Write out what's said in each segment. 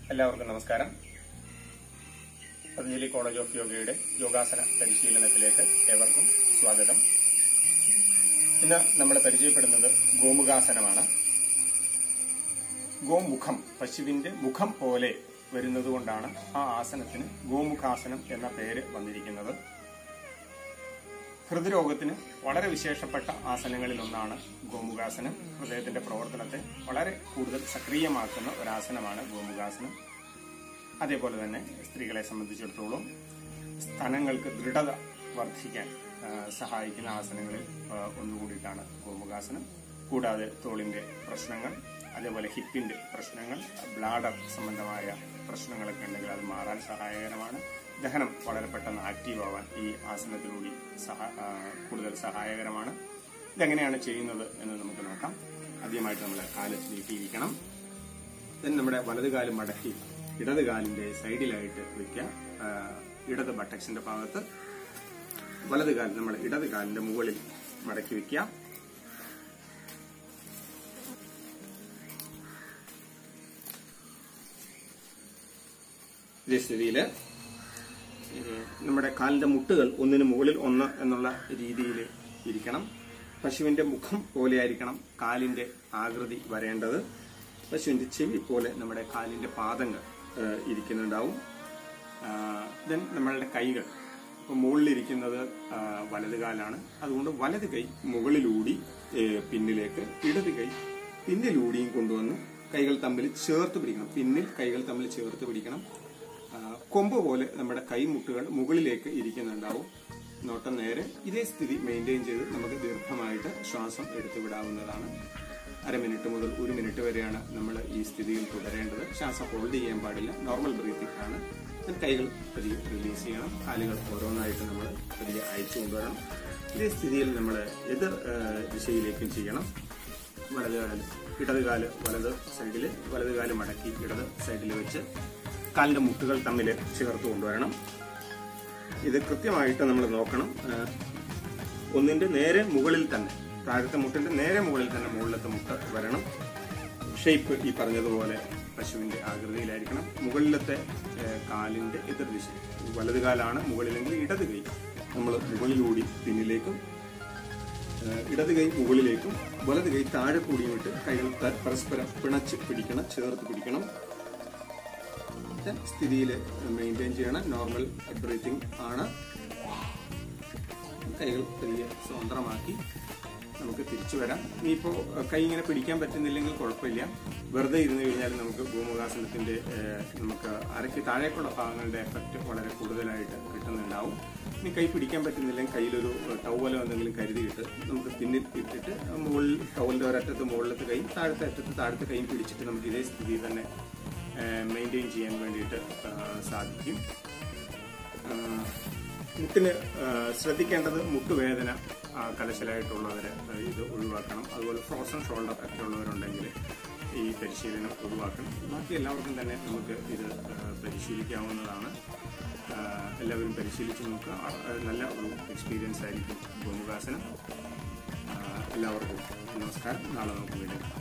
എല്ലാവർക്കും നമസ്കാരം Patanjali college of യോഗയുടെ യോഗാസന പരിശീലനത്തിലേക്ക് ഏവർക്കും സ്വാഗതം ഇന്ന് നമ്മൾ പരിചയപ്പെടുന്നത് ഗോമുഖാസനമാണ് ഗോമുഖം പശുവിന്റെ മുഖം പോലെ വരുന്നതുകൊണ്ടാണ് ആ ആസനത്തിന് ഗോമുഖാസനം എന്ന പേര് വന്നിരിക്കുന്നത് ഹൃദ്രോഗത്തിന് വളരെ വിശേഷപ്പെട്ട ആസനങ്ങളിൽ ഒന്നാണ് ഗോമുഖാസനം ഹൃദയത്തിന്റെ പ്രവർത്തനത്തെ വളരെ കൂടുതൽ സക്രിയമാക്കുന്ന ഒരാസനമാണ് ഗോമുഖാസനം അതേപോലെ തന്നെ സ്ത്രീകളെ സംബന്ധിച്ചിടത്തോളം സ്ഥലങ്ങൾക്ക് ദൃഢത വർദ്ധിക്കാൻ ആ, സഹായിക്കുന്ന ആസനങ്ങളിൽ ആ, ഒന്നുകൂടിയിട്ടാണ് ഗോമുഖാസനം കൂടാതെ തോളിന്റെ പ്രശ്നങ്ങൾ അതേപോലെ ഹിപ്പിന്റെ പ്രശ്നങ്ങൾ ബ്ലാഡർ സംബന്ധമായ പ്രശ്നങ്ങളൊക്കെ ഉണ്ടെങ്കിൽ അത് മാറാൻ സഹായകരമാണ് ദഹനം വളരെ പെട്ടെന്ന് ആക്റ്റീവ് ആവാൻ ഈ ആസനത്തിലൂടെ സഹ- ആ, കൂടുതൽ സഹായകരമാണ് ഇതെങ്ങനെയാണ് ചെയ്യുന്നത് എന്ന് നമുക്ക് നോക്കാം ആദ്യമായിട്ട് നമ്മൾ കാല് നീട്ടിയിരിക്കണം then നമ്മുടെ വലത് കാല് മടക്കി ഇടത് കാലിന്റെ സൈഡിലായിട്ട് വെക്കുക ആ, ഇടത് ബട്ടക്സിന്റെ ഭാഗത്ത് വലത് കാൽ നമ്മൾ ഇടത് കാലിന്റെ മുകളിൽ മടക്കി വെക്കുക ഇതേ സ്ഥിതിയിൽ നമ്മുടെ കാലിന്റെ മുട്ടുകൾ ഒന്നിന് മുകളിൽ ഒന്ന് എന്നുള്ള രീതിയിൽ ഇരിക്കണം പശുവിന്റെ മുഖം പോലെയായിരിക്കണം കാലിന്റെ ആകൃതി വരേണ്ടത് പശുവിന്റെ ചെവി പോലെ നമ്മുടെ കാലിന്റെ പാദങ്ങൾ ആ, ഇരിക്കുന്നുണ്ടാവും ദെൻ നമ്മളുടെ കൈകൾ ഇപ്പൊ മുകളിലിരിക്കുന്നത് ആ, വലത് കാലാണ് അതുകൊണ്ട് വലത് കൈ മുകളിലൂടി ഏ, പിന്നിലേക്ക് ഇടത് കൈ പിന്നിലൂടിയും കൊണ്ടുവന്ന് കൈകൾ തമ്മിൽ ചേർത്ത് പിടിക്കണം പിന്നിൽ കൈകൾ തമ്മിൽ ചേർത്ത് പിടിക്കണം ആ, കൊമ്പ് പോലെ നമ്മുടെ കൈമുട്ടുകൾ മുകളിലേക്ക് ഇരിക്കുന്നുണ്ടാവും നോട്ടം നേരെ ഇതേ സ്ഥിതി മെയിൻറ്റെയിൻ ചെയ്ത് നമുക്ക് ദീർഘമായിട്ട് ശ്വാസം എടുത്തു വിടാവുന്നതാണ് അര മിനിറ്റ് മുതൽ ഒരു മിനിറ്റ് വരെയാണ് നമ്മൾ ഈ സ്ഥിതിയിൽ തുടരേണ്ടത് ശ്വാസം ഹോൾഡ് ചെയ്യാൻ പാടില്ല നോർമൽ ബ്രീത്തിങ് ആണ് then കൈകൾ പതിയെ റിലീസ് ചെയ്യണം കാലുകൾ ഓരോന്നായിട്ട് നമ്മൾ പതിയെ അയച്ചു കൊണ്ടുവരണം ഇതേ സ്ഥിതിയിൽ നമ്മൾ എതിർ ആ, ദിശയിലേക്കും ചെയ്യണം വലത് കാല് ഇടത് കാല് വലത് സൈഡിൽ വലത് കാല് മടക്കി ഇടത് സൈഡിൽ വെച്ച് കാലിന്റെ മുട്ടുകൾ തമ്മിൽ ചേർത്ത് കൊണ്ടുവരണം ഇത് കൃത്യമായിട്ട് നമ്മൾ നോക്കണം ആ, ഒന്നിന്റെ നേരെ മുകളിൽ തന്നെ താഴത്തെ മുട്ടിന്റെ നേരെ മുകളിൽ തന്നെ മുകളിലത്തെ മുട്ട വരണം ഷേപ്പ് ഈ പറഞ്ഞതുപോലെ പശുവിന്റെ ആകൃതിയിലായിരിക്കണം മുകളിലത്തെ ആ, കാലിന്റെ എതിർദിശ വലത് കാലാണ് മുകളിലെങ്കിൽ ഇടത് കൈ നമ്മൾ മുകളിലൂടി പിന്നിലേക്കും ഏഹ് ഇടത് കൈ മുകളിലേക്കും വലത് കൈ താഴെ കൂടിയും ഇട്ട് കൈകൾ ത- പരസ്പരം പിണച്ച് പിടിക്കണം ചേർത്ത് പിടിക്കണം സ്ഥിതിയിൽ മെയിൻറ്റെയിൻ ചെയ്യണം നോർമൽ ബ്രീത്തിങ് ആണ് കൈകൾ വലിയ സ്വതന്ത്രമാക്കി നമുക്ക് തിരിച്ചു വരാം ഇനിയിപ്പോ ഏഹ്, കൈ ഇങ്ങനെ പിടിക്കാൻ പറ്റുന്നില്ലെങ്കിൽ കുഴപ്പമില്ല വെറുതെ ഇരുന്ന് കഴിഞ്ഞാൽ നമുക്ക് ഭൂമുഖാസനത്തിന്റെ ഏഹ്, നമുക്ക് അരയ്ക്ക് താഴേക്കുള്ള ഭാഗങ്ങളുടെ എഫക്റ്റ് വളരെ കൂടുതലായിട്ട് കിട്ടുന്നുണ്ടാവും ഇനി കൈ പിടിക്കാൻ പറ്റുന്നില്ലെങ്കിൽ കയ്യിലൊരു ടവലോ എന്തെങ്കിലും കരുതിയിട്ട് നമുക്ക് പിന്നിൽ ഇട്ടിട്ട് മുകളിൽ ടവലിന്റെ ഒരറ്റത്ത് മുകളിലത്തെ കൈ താഴത്തെ അറ്റത്ത് താഴത്തെ കൈയും പിടിച്ചിട്ട് നമുക്ക് ഇതേ സ്ഥിതി തന്നെ മെയിൻറ്റെയിൻ ചെയ്യാൻ വേണ്ടിയിട്ട് ആ, സാധിക്കും ആ, മുട്ടിന് ആ, ശ്രദ്ധിക്കേണ്ടത് മുട്ടുവേദന ആ, കലശലായിട്ടുള്ളവര് ഇത് ഒഴിവാക്കണം അതുപോലെ ഫ്രോസൺ ഷോൾഡർ ഒക്കെ ഉള്ളവരുണ്ടെങ്കിൽ ഈ പരിശീലനം ഒഴിവാക്കണം ബാക്കി എല്ലാവർക്കും തന്നെ നമുക്ക് ഇത് ആ, പരിശീലിക്കാവുന്നതാണ് ആ, എല്ലാവരും പരിശീലിച്ച് നോക്കുക ആ, നല്ല ഒരു എക്സ്പീരിയൻസ് ആയിരിക്കും ഭൂമുഖാസനം ആ, എല്ലാവർക്കും നമസ്കാരം നാളെ നമുക്ക് വീണ്ടും കാണാം.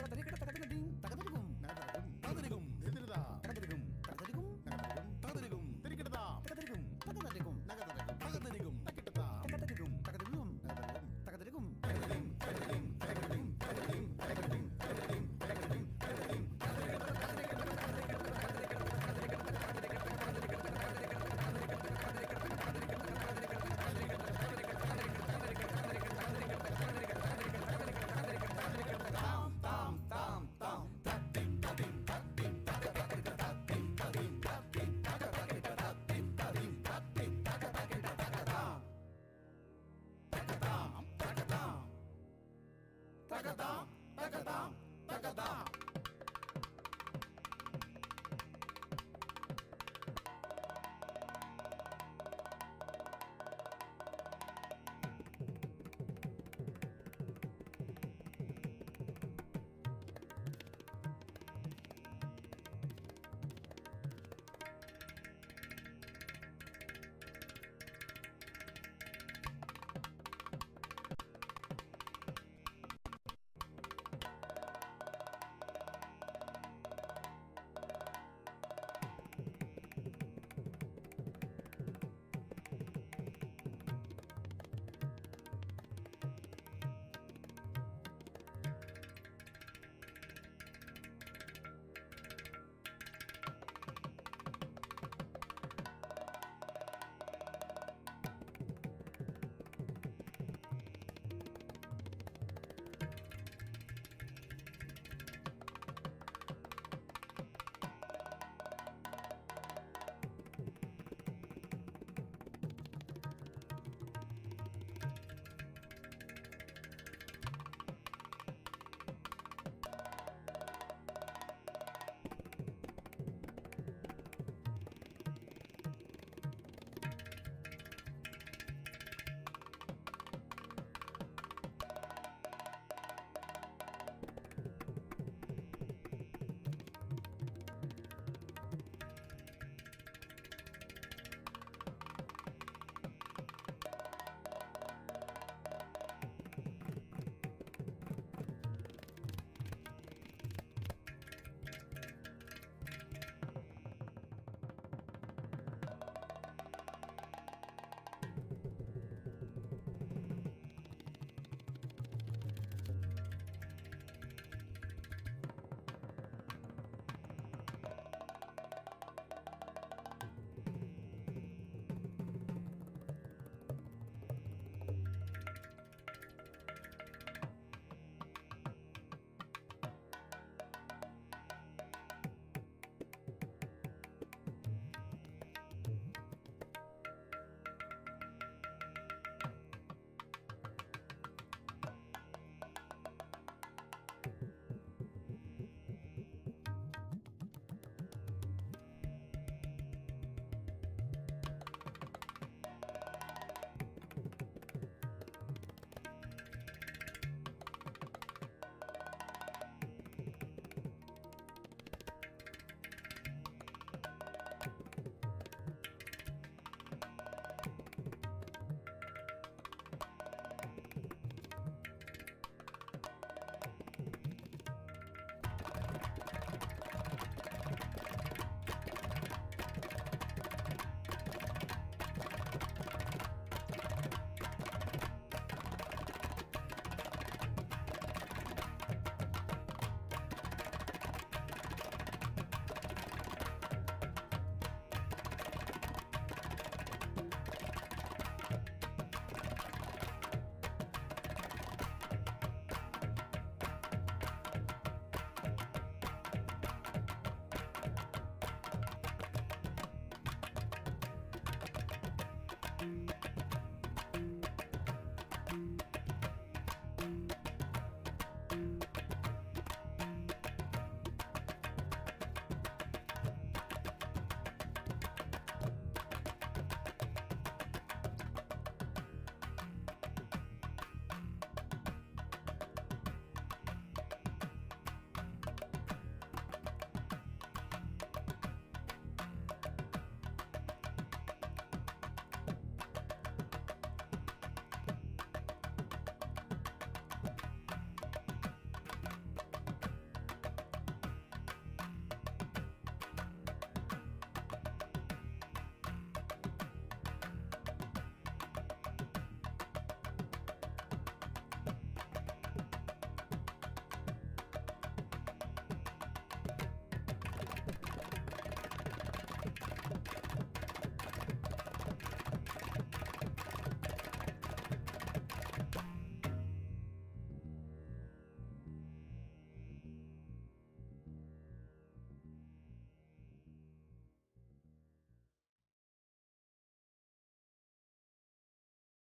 തകതരികിട തകതനദീം തകതരികും നഗതരകും തകതരികും എതിരുതാ തകതരികും തകതരികും നഗതരകും തകതരികും തിരികിടതാ തകതരികും തകതരികും നഗതരകും തകതരികും തക്കിട്ടതാ തകതരികും തകതരികും നഗതരകും തകതരികും തകതാം തകതാം